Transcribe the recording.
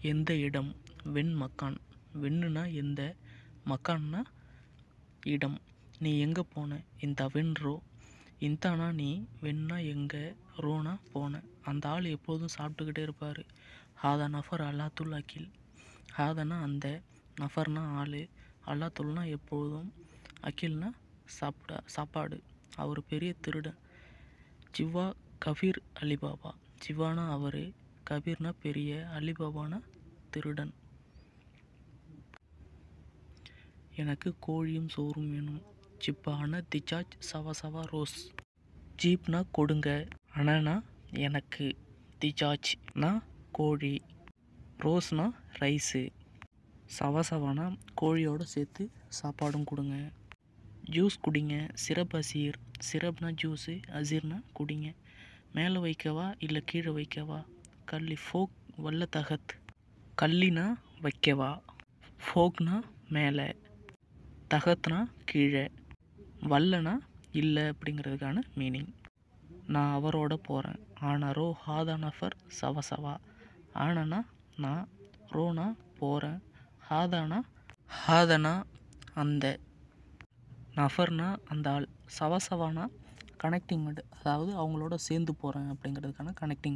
எந்த இடம் வென் மக்கான் வென்னுனா எந்த மக்கான்னா இடம் நீ எங்கே போன இந்த வென் ரோ இந்தானா நீ வென்னா எங்கே ரோனா போன அந்த ஆள் எப்போதும் சாப்பிட்டுக்கிட்டே இருப்பார் ஹாதா நஃபர் அல்லாத்துல் அகில் ஹாதனா அந்த நஃபர்னா ஆள் அல்லாத்துல்னா எப்போதும் அகில்னா சாப்பிட சாப்பாடு அவர் பெரிய திருடன் ஜிவ்வா கபீர் அலிபாபா ஜிவானா அவர் கபீர்னா பெரிய அலிபாபானா திருடன் எனக்கு கோழியும் சோறும் வேணும் ஜிப்பான திஜாஜ் சவா சவா ரோஸ் ஜீப்னா கொடுங்க அனனா எனக்கு திஜாஜ்னா கோழி ரோஸ்னா ரைஸு சவா சவானா கோழியோட சேர்த்து சாப்பாடும் கொடுங்க ஜூஸ் குடிங்க சிரப் அசீர் சிரப்னா ஜூஸு அசீர்னா குடிங்க மேலே வைக்கவா இல்லை கீழே வைக்கவா கல்லி ஃபோக் வல்ல தகத் கல்லினா வைக்கவா ஃபோக்னா மேலே தகத்னா கீழே வல்லனா இல்லை அப்படிங்கிறதுக்கான மீனிங் நான் அவரோட போகிறேன் ஆனா ரோ ஹாதா நஃபர் சவ சவா ஆனனா நான் ரோனா போகிறேன் ஹாதானா ஹாதனா அந்த நஃபர்னா அந்த ஆள் சவசவானா கனெக்டிங் வேர்டு அதாவது அவங்களோட சேர்ந்து போகிறேன் அப்படிங்கிறதுக்கான கனெக்டிங்